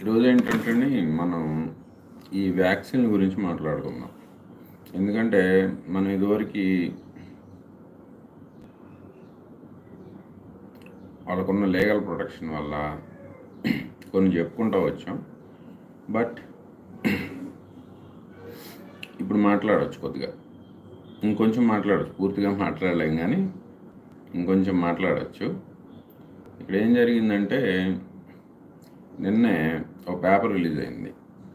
ఈరోజు ఏంటంటే మనం ఈ వ్యాక్సిన్ గురించి మాట్లాడుకుందాం ఎందుకంటే మనం ఇదివరకు వాళ్ళకున్న లీగల్ ప్రొటెక్షన్ వల్ల కొన్ని చెప్పుకుంటూ వచ్చాం బట్ ఇప్పుడు మాట్లాడవచ్చు కొద్దిగా ఇంకొంచెం మాట్లాడచ్చు పూర్తిగా మాట్లాడలేం కానీ ఇంకొంచెం మాట్లాడచ్చు ఇక్కడ ఏం జరిగిందంటే నిన్నే ఒక పేపర్ రిలీజ్ అయింది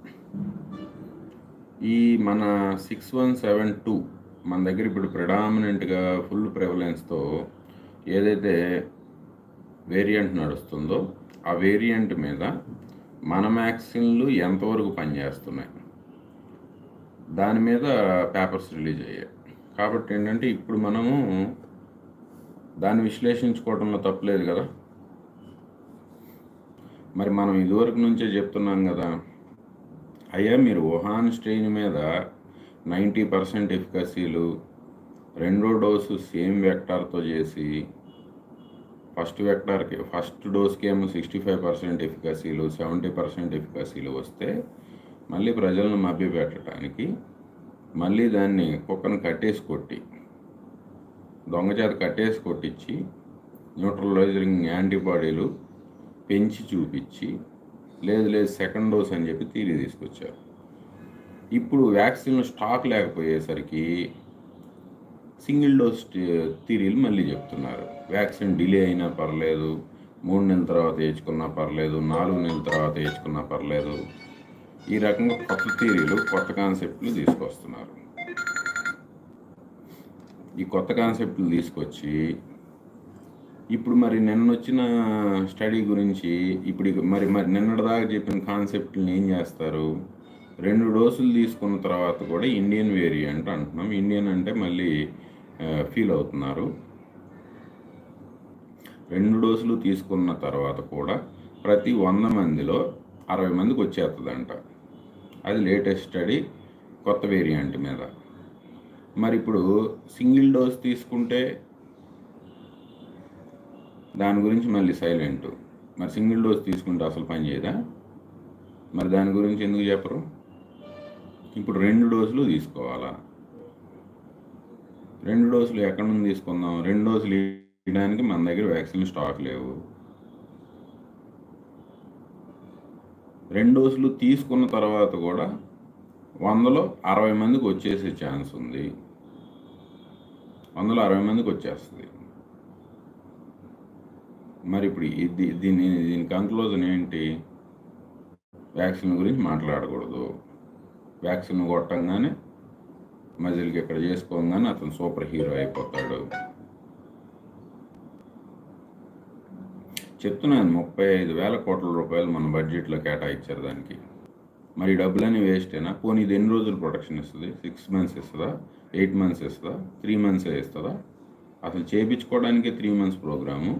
ఈ మన సిక్స్ వన్ సెవెన్ టూ మన దగ్గర ఇప్పుడు ప్రిడామినెంట్గా ఫుల్ ప్రివలెన్స్తో ఏదైతే వేరియంట్ నడుస్తుందో ఆ వేరియంట్ మీద మన వ్యాక్సిన్లు ఎంతవరకు పనిచేస్తున్నాయి దాని మీద పేపర్స్ రిలీజ్ అయ్యాయి కాబట్టి ఏంటంటే ఇప్పుడు మనము దాన్ని విశ్లేషించుకోవడంలో తప్పలేదు కదా మరి మనం ఇదివరకు నుంచే చెప్తున్నాం కదా అయ్యా మీరు వుహాన్ స్ట్రెయిన్ మీద నైంటీ పర్సెంట్ ఎఫికసీలు రెండో డోసు సేమ్ వెక్టార్తో చేసి ఫస్ట్ వెక్టార్కి ఫస్ట్ డోస్కి ఏమో సిక్స్టీ ఫైవ్ పర్సెంట్ ఎఫికసీలు సెవెంటీ పర్సెంట్ ఎఫికసీలు వస్తే మళ్ళీ ప్రజలను మభ్యపెట్టడానికి మళ్ళీ దాన్ని కుక్కను కట్టేసి కొట్టి దొంగ చేత కట్టేసి కొట్టించి న్యూట్రలైజింగ్ యాంటీబాడీలు పెంచి చూపించి లేదు లేదు సెకండ్ డోస్ అని చెప్పి తీరి తీసుకొచ్చారు ఇప్పుడు వ్యాక్సిన్ స్టాక్ లేకపోయేసరికి సింగిల్ డోస్ థీరీలు మళ్ళీ చెప్తున్నారు వ్యాక్సిన్ డిలే అయినా పర్లేదు మూడు నెలల తర్వాత వేసుకున్నా పర్లేదు నాలుగు నెలల తర్వాత వేసుకున్నా పర్లేదు ఈ రకంగా కొత్త థీరీలు కొత్త కాన్సెప్ట్లు తీసుకొస్తున్నారు ఈ కొత్త కాన్సెప్ట్లు తీసుకొచ్చి ఇప్పుడు మరి నిన్న వచ్చిన స్టడీ గురించి ఇప్పుడు ఇక మరి మరి నిన్నటిదాకా చెప్పిన కాన్సెప్ట్ని ఏం చేస్తారు రెండు డోసులు తీసుకున్న తర్వాత కూడా ఇండియన్ వేరియంట్ అంటున్నాం ఇండియన్ అంటే మళ్ళీ ఫీల్ అవుతున్నారు రెండు డోసులు తీసుకున్న తర్వాత కూడా ప్రతి వంద మందిలో అరవై మందికి వచ్చేస్తుందంట అది లేటెస్ట్ స్టడీ కొత్త వేరియంట్ మీద మరి ఇప్పుడు సింగిల్ డోస్ తీసుకుంటే దాని గురించి మళ్ళీ సైలెంట్ మరి సింగిల్ డోస్ తీసుకుంటే అసలు పని చేయదా మరి దాని గురించి ఎందుకు చెప్పరు ఇప్పుడు రెండు డోసులు తీసుకోవాలా రెండు డోసులు ఎక్కడి నుండి తీసుకుందాం రెండు డోసులు ఇవ్వడానికి మన దగ్గర వ్యాక్సిన్ స్టాక్ లేవు రెండు డోసులు తీసుకున్న తర్వాత కూడా వందలో అరవై మందికి వచ్చేసే ఛాన్స్ ఉంది వందలో అరవై మందికి వచ్చేస్తుంది మరి ఇప్పుడు ఇది దీని దీని కంక్లూజన్ ఏంటి వ్యాక్సిన్ గురించి మాట్లాడకూడదు వ్యాక్సిన్ కొట్టంగానే మజిల్కి ఇక్కడ చేసుకోగానే అతను సూపర్ హీరో అయిపోతాడు చెప్తున్నాను ముప్పై ఐదు వేల కోట్ల రూపాయలు మన బడ్జెట్లో కేటాయించారు దానికి మరి ఈ డబ్బులన్నీ వేస్టేనా పోనీ ఇది ఎన్ని రోజులు ప్రొటెక్షన్ ఇస్తుంది సిక్స్ మంత్స్ ఇస్తుందా ఎయిట్ మంత్స్ ఇస్తుందా త్రీ మంత్సే ఇస్తుందా అసలు చేయించుకోవడానికే three months programme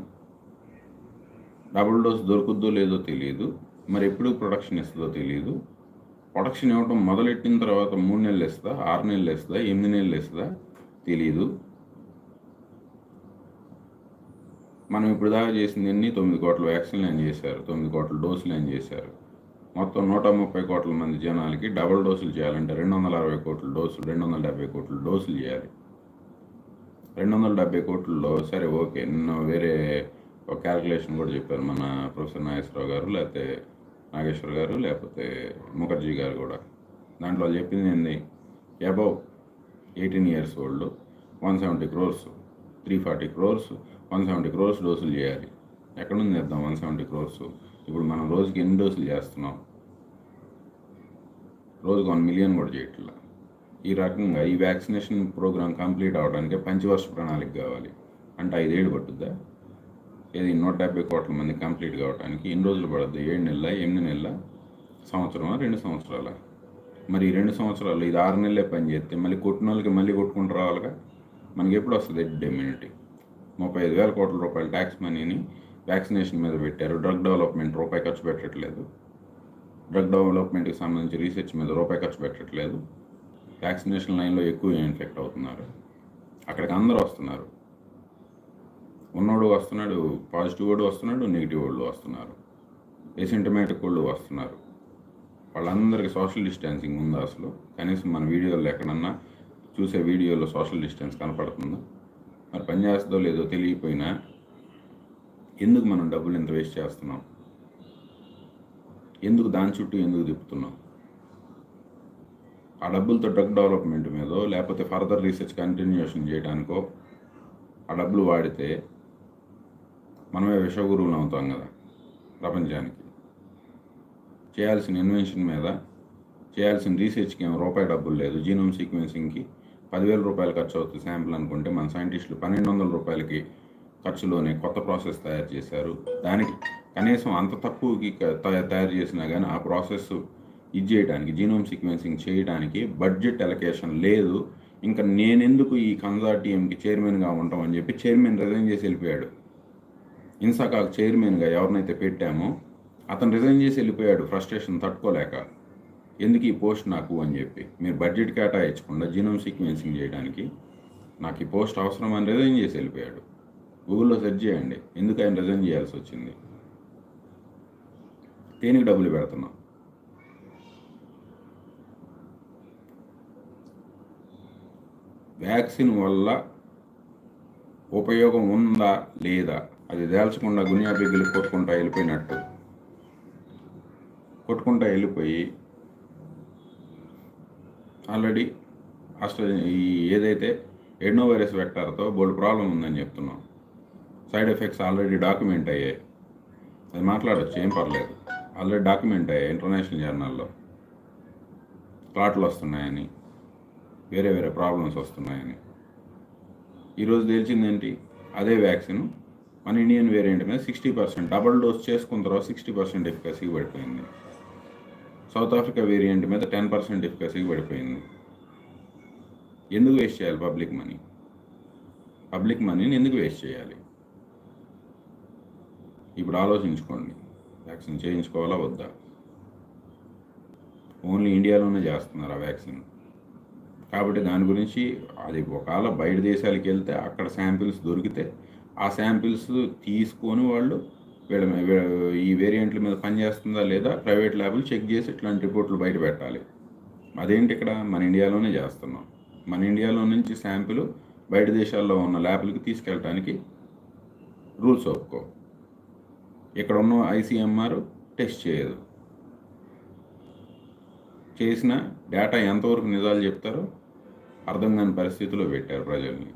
double dose దొరుకుద్దో లేదో తెలియదు మరి ఎప్పుడు ప్రొడక్షన్ ఇస్తుందో తెలియదు ప్రొడక్షన్ ఇవ్వడం మొదలెట్టిన తర్వాత మూడు నెలలు ఇస్తుందా ఆరు నెలలు ఇస్తుందా ఎనిమిది నెలలు ఇస్తుందా తెలియదు మనం ఇప్పుడు దాకా చేసింది ఎన్ని తొమ్మిది కోట్ల వ్యాక్సిన్లు ఏం చేశారు తొమ్మిది కోట్ల డోసులు ఏం చేశారు మొత్తం నూట ముప్పై కోట్ల మంది జనాలకి డబుల్ డోసులు చేయాలంటే రెండు వందల అరవై కోట్ల డోసులు రెండు వందల డెబ్బై కోట్ల డోసులు చేయాలి రెండు వందల డెబ్బై కోట్లలో సరే ఓకే నిన్న వేరే ఒక క్యాల్కులేషన్ కూడా చెప్పారు మన ప్రొఫెసర్ నాగేశ్వరరావు గారు లేకపోతే నాగేశ్వర్ గారు లేకపోతే ముఖర్జీ గారు కూడా దాంట్లో వాళ్ళు చెప్పింది ఏంది above eighteen years old one seventy crores three forty crores one seventy crores డోసులు చేయాలి ఎక్కడ నుంచి చేద్దాం వన్ సెవెంటీ క్రోర్స్ ఇప్పుడు మనం రోజుకి ఎన్ని డోసులు చేస్తున్నాం రోజుకి వన్ మిలియన్ కూడా చేయట్లా ఈ రకంగా ఈ వ్యాక్సినేషన్ ప్రోగ్రామ్ కంప్లీట్ అవడానికి పంచవర్ష ప్రణాళిక కావాలి అంటే ఐదేళ్ళు పట్టుద్దా ఇది నూట డెబ్బై కోట్ల మంది కంప్లీట్ కావడానికి ఎన్ని రోజులు పడుద్ది ఏడు నెలల ఎనిమిది నెలల సంవత్సరమా రెండు సంవత్సరాల మరి ఈ రెండు సంవత్సరాలు ఇది ఆరు నెలలే పని చేస్తే మళ్ళీ కొట్టిన వాళ్ళకి మళ్ళీ కొట్టుకుంటూ రావాలిగా మనకి ఎప్పుడు వస్తుంది ఎడ్ ఇమ్యూనిటీ ముప్పై ఐదు వేల కోట్ల రూపాయల ట్యాక్స్ మనీని వ్యాక్సినేషన్ మీద పెట్టారు డ్రగ్ డెవలప్మెంట్ రూపాయి ఖర్చు పెట్టట్లేదు డ్రగ్ డెవలప్మెంట్కి సంబంధించి రీసెర్చ్ మీద రూపాయి ఖర్చు పెట్టట్లేదు వ్యాక్సినేషన్ లైన్లో ఎక్కువ ఇన్ఫెక్ట్ అవుతున్నారు అక్కడికి అందరూ వస్తున్నారు ఉన్నోడు వస్తున్నాడు పాజిటివ్ వాడు వస్తున్నాడు నెగిటివ్ వాళ్ళు వస్తున్నారు ఎసింటమేటిక్ వాళ్ళు వస్తున్నారు వాళ్ళందరికీ సోషల్ డిస్టెన్సింగ్ ఉందా అసలు కనీసం మన వీడియోలో ఎక్కడన్నా చూసే వీడియోలో సోషల్ డిస్టెన్స్ కనపడుతుందా మరి పని చేస్తుందో లేదో తెలియకపోయినా ఎందుకు మనం డబ్బులు ఇంత వేస్ట్ చేస్తున్నాం ఎందుకు దాని చుట్టూ ఎందుకు తిప్పుతున్నాం ఆ డబ్బులతో డ్రగ్ డెవలప్మెంట్ మీదో లేకపోతే ఫర్దర్ రీసెర్చ్ కంటిన్యూషన్ చేయడానికో ఆ డబ్బులు వాడితే మనమే విషగురువులు అవుతాం కదా ప్రపంచానికి చేయాల్సిన ఇన్వెన్షన్ మీద చేయాల్సిన రీసెర్చ్కి ఏమో రూపాయి డబ్బులు లేదు జీనోమ్ సీక్వెన్సింగ్కి పదివేల రూపాయలు ఖర్చు అవుతుంది శాంపుల్ అనుకుంటే మన సైంటిస్టులు పన్నెండు వందల రూపాయలకి ఖర్చులోనే కొత్త ప్రాసెస్ తయారు చేశారు దానికి కనీసం అంత తక్కువకి క- తయ- తయారు చేసినా కానీ ఆ ప్రాసెస్ ఇది చేయడానికి జీనోమ్ సీక్వెన్సింగ్ చేయడానికి బడ్జెట్ ఎలకేషన్ లేదు ఇంకా నేనెందుకు ఈ కన్సార్టియంకి చైర్మన్గా ఉంటాం అని చెప్పి చైర్మన్ రిజైన్ చేసి వెళ్ళిపోయాడు ఇన్సాకాక్ చైర్మన్గా ఎవరినైతే పెట్టామో అతను రిజైన్ చేసి వెళ్ళిపోయాడు ఫ్రస్ట్రేషన్ తట్టుకోలేక ఎందుకు ఈ పోస్ట్ నాకు అని చెప్పి మీరు బడ్జెట్ కేటాయించకుండా జీనోమ్ సీక్వెన్సింగ్ చేయడానికి నాకు ఈ పోస్ట్ అవసరం అని రిజైన్ చేసి వెళ్ళిపోయాడు గూగుల్లో సెర్చ్ చేయండి ఎందుకు ఆయన రిజైన్ చేయాల్సి వచ్చింది దేనికి డబ్బులు పెడుతున్నాం వ్యాక్సిన్ వల్ల ఉపయోగం ఉందా లేదా అది తేల్చకుండా గునియా బిగ్గులు కొట్టుకుంటా వెళ్ళిపోయినట్టు కొట్టుకుంటా వెళ్ళిపోయి ఆల్రెడీ అసలు ఈ ఏదైతే ఎడ్నో వైరస్ వెక్టార్తో బోల్డ్ ప్రాబ్లం ఉందని చెప్తున్నాం సైడ్ ఎఫెక్ట్స్ ఆల్రెడీ డాక్యుమెంట్ అయ్యాయి అది మాట్లాడచ్చు ఏం పర్లేదు ఆల్రెడీ డాక్యుమెంట్ అయ్యాయి ఇంటర్నేషనల్ జర్నల్లో క్లాట్లు వస్తున్నాయని వేరే వేరే ప్రాబ్లమ్స్ వస్తున్నాయని ఈరోజు తెలిసిందేంటి అదే వ్యాక్సిన్ మన ఇండియన్ వేరియంట్ మీద సిక్స్టీ పర్సెంట్ డబల్ డోస్ చేసుకున్న తర్వాత సిక్స్టీ పర్సెంట్ ఎఫికసీ పడిపోయింది సౌత్ ఆఫ్రికా వేరియంట్ మీద టెన్ పర్సెంట్ ఎఫికసీ పడిపోయింది ఎందుకు వేస్ట్ చేయాలి పబ్లిక్ మనీ పబ్లిక్ మనీని ఎందుకు వేస్ట్ చేయాలి ఇప్పుడు ఆలోచించుకోండి వ్యాక్సిన్ చేయించుకోవాలా వద్దా ఓన్లీ ఇండియాలోనే చేస్తున్నారు ఆ వ్యాక్సిన్ కాబట్టి దాని గురించి అది ఒకవేళ బయట దేశాలకు వెళ్తే అక్కడ శాంపిల్స్ దొరికితే ఆ శాంపిల్స్ తీసుకొని వాళ్ళు వీళ్ళ మీ- వీ- ఈ వేరియంట్ల మీద పనిచేస్తుందా లేదా ప్రైవేట్ ల్యాబులు చెక్ చేసి ఇట్లాంటి రిపోర్ట్లు బయట పెట్టాలి అదేంటి ఇక్కడ మన ఇండియాలోనే చేస్తున్నాం మన ఇండియాలో నుంచి శాంపిల్ బయట దేశాల్లో ఉన్న ల్యాబ్లకి తీసుకెళ్ళటానికి రూల్స్ ఒప్పుకో ఇక్కడ ఉన్న ఐసీఎంఆర్ టెస్ట్ చేయదు చేసిన డేటా ఎంతవరకు నిజాలు చెప్తారో అర్థం కాని పరిస్థితిలో పెట్టారు ప్రజల్ని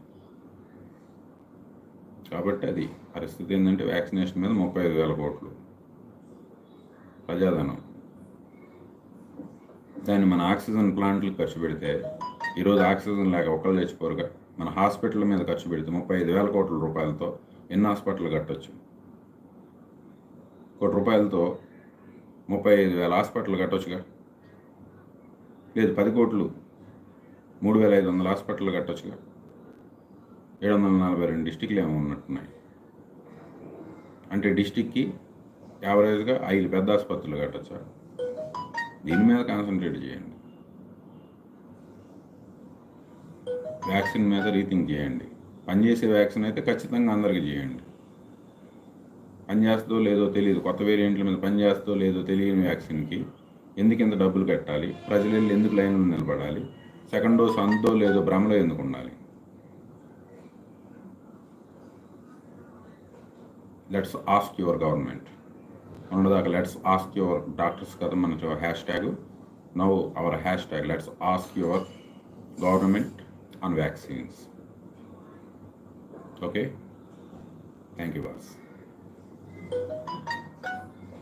కాబట్టి అది పరిస్థితి ఏంటంటే వ్యాక్సినేషన్ మీద ముప్పై ఐదు వేల కోట్లు ప్రజాధనం దాన్ని మన ఆక్సిజన్ ప్లాంట్లు ఖర్చు పెడితే ఈరోజు ఆక్సిజన్ లేక ఒక్కళ్ళు చచ్చిపోరుగా మన హాస్పిటల్ మీద ఖర్చు పెడితే ముప్పై ఐదు వేల కోట్ల రూపాయలతో ఎన్ని హాస్పిటల్ కట్టొచ్చు కోటి రూపాయలతో ముప్పై ఐదు వేల హాస్పిటల్ కట్టొచ్చుగా లేదు పది కోట్లు మూడు వేల ఐదు వందల హాస్పిటల్ కట్టొచ్చుగా ఏడు వందల నలభై రెండు డిస్టిక్లు ఏమో ఉన్నట్టున్నాయి అంటే డిస్టిక్కి యావరేజ్గా ఐదు పెద్ద ఆసుపత్రులు కట్టొచ్చా దీని మీద కాన్సన్ట్రేట్ చేయండి వ్యాక్సిన్ మీద రీథింక్ చేయండి పనిచేసే వ్యాక్సిన్ అయితే ఖచ్చితంగా అందరికీ చేయండి పనిచేస్తుందో లేదో తెలియదు కొత్త వేరియంట్ల మీద పనిచేస్తుందో లేదో తెలియని వ్యాక్సిన్కి ఎందుకు ఇంత డబ్బులు కట్టాలి ప్రజలు వెళ్ళి ఎందుకు లైన్లో నిలబడాలి సెకండ్ డోస్ అందో లేదో భ్రమలో ఎందుకు ఉండాలి లెట్స్ ఆస్క్ యువర్ గవర్నమెంట్ ఉన్నదాకా లెట్స్ ఆస్క్ యువర్ డాక్టర్స్ కదా మన hashtag now our hashtag let's ask your government on vaccines okay thank you boss